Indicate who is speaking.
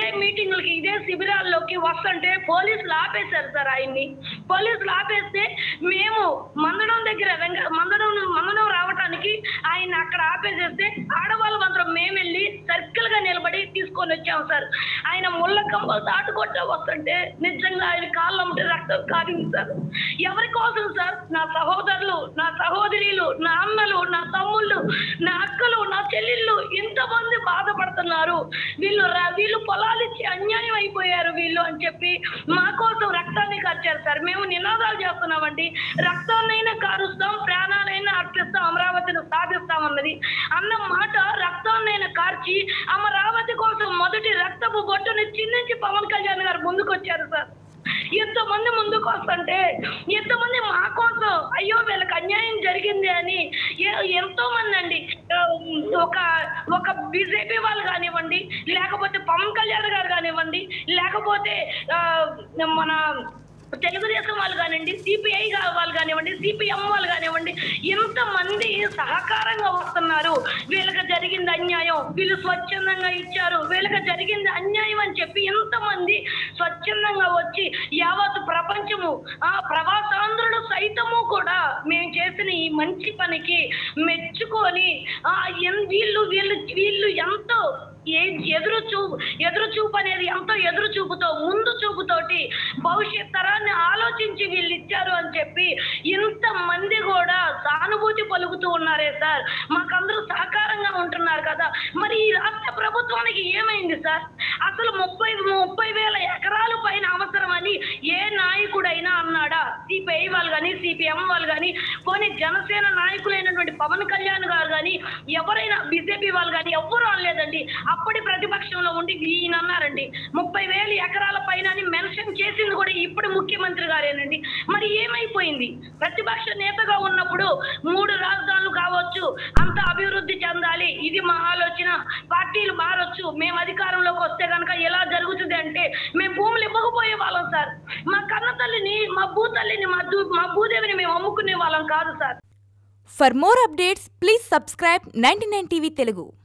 Speaker 1: మీటింగులకి ఇదే శిబిరాల్లోకి వస్తుంటే పోలీసులు ఆపేశారు సార్ ఆయన్ని పోలీసులు ఆపేస్తే మేము మందడం దగ్గర వెంక మందడం మందడం రావడానికి ఆయన అక్కడ ఆపేసేస్తే ఆడవాళ్ళ మాత్రం మేము వెళ్ళి సర్కిల్ గా నిలబడి తీసుకొని వచ్చాము సార్ ఆయన ముళ్ళ కంబలు దాటుకొచ్చా వస్తుంటే నిజంగా ఆయన కాళ్ళ అమ్మటి రక్తం కారింది సార్ ఎవరి కోసం సార్ నా సహోదరులు నా సహోదరులు నా అన్నలు నా తమ్ముళ్ళు నా అక్కలు నా చెల్లెళ్ళు ఇంతమంది బాధపడుతున్నారు వీళ్ళు రా- వీళ్ళు పొలాలు ఇచ్చి అన్యాయం అయిపోయారు వీళ్ళు అని చెప్పి మా కోసం రక్తాన్ని కార్చారు సార్ మేము నినాదాలు చేస్తున్నామండి రక్తాన్నైనా కారుస్తాం ప్రాణాలైనా అర్పిస్తాం అమరావతిని సాధిస్తామన్నది అన్న మాట రక్తాన్నైనా కార్చి అమరావతి కోసం మొదటి రక్తపు బొట్టుని చిందించి పవన్ కళ్యాణ్ గారు ముందుకొచ్చారు సార్ ఎంతమంది ముందుకు వస్తుంటే ఎంతమంది మా కోసం అయ్యో వీళ్ళకి అన్యాయం జరిగింది అని ఎ- ఎంతో మంది అండి ఆ, ఒక ఒక బీజేపీ వాళ్ళు కానివ్వండి లేకపోతే పవన్ కళ్యాణ్ గారు కానివ్వండి లేకపోతే ఆ, మన తెలుగుదేశం వాళ్ళు కానివ్వండి సిపిఐ వాళ్ళు కానివ్వండి సిపిఎం వాళ్ళు కానివ్వండి ఎంతమంది సహకారంగా వస్తున్నారు వీళ్ళకి జరిగింది అన్యాయం వీళ్ళు స్వచ్ఛందంగా ఇచ్చారు వీళ్ళకి జరిగింది అన్యాయం అని చెప్పి ఎంతమంది స్వచ్ఛందంగా వచ్చి యావత్ ప్రపంచము ఆ ప్రవాసాంధ్రులు సైతము కూడా మేము చేసిన ఈ మంచి పనికి మెచ్చుకొని ఆ ఎన్- వీళ్ళు వీళ్ళు వీళ్ళు ఎంతో ఏ- ఎదురు చూపు ఎదురు చూపు అనేది ఎంతో ఎదురు చూపుతో ముందు చూపుతోటి భవిష్యత్ తరాన్ని ఆలోచించి వీళ్ళు ఇచ్చారు అని చెప్పి ఇంత మంది కూడా సానుభూతి పలుకుతూ ఉన్నారే సార్ మాకందరూ సహకారంగా ఉంటున్నారు కదా మరి ఈ రాష్ట్ర ప్రభుత్వానికి ఏమైంది సార్ అసలు ముప్పై ముప్పై వేల ఎకరాల పైన అవసరమని ఏ నాయకుడైనా అన్నాడా సిపిఐ వాళ్ళు కానీ సిపిఎం వాళ్ళు కానీ పోనీ జనసేన నాయకులైనటువంటి పవన్ కళ్యాణ్ గారు కానీ ఎవరైనా బీజేపీ వాళ్ళు కానీ ఎవ్వరూ అనలేదండి అప్పటి ప్రతిపక్షంలో ఉండి ఈయన అన్నారండి ముప్పై వేల ఎకరాల పైన అని మెన్షన్ చేసింది కూడా ఇప్పుడు ముఖ్యమంత్రి గారేనండి మరి ఏమైపోయింది ప్రతిపక్ష నేతగా ఉన్నప్పుడు మూడు రాజధానులు కావచ్చు అంత అభివృద్ధి చెందాలి ఇది మా ఆలోచన పార్టీలు మారొచ్చు మేము అధికారంలోకి వస్తే కనుక ఎలా జరుగుతుంది అంటే మేము భూములు ఇవ్వకపోయే వాళ్ళం సార్ మా కన్న తల్లిని మా భూ తల్లిని మా దూ మా భూదేవిని మేము అమ్ముకునే వాళ్ళం కాదు sir
Speaker 2: For more updates, please subscribe 99 TV Telugu.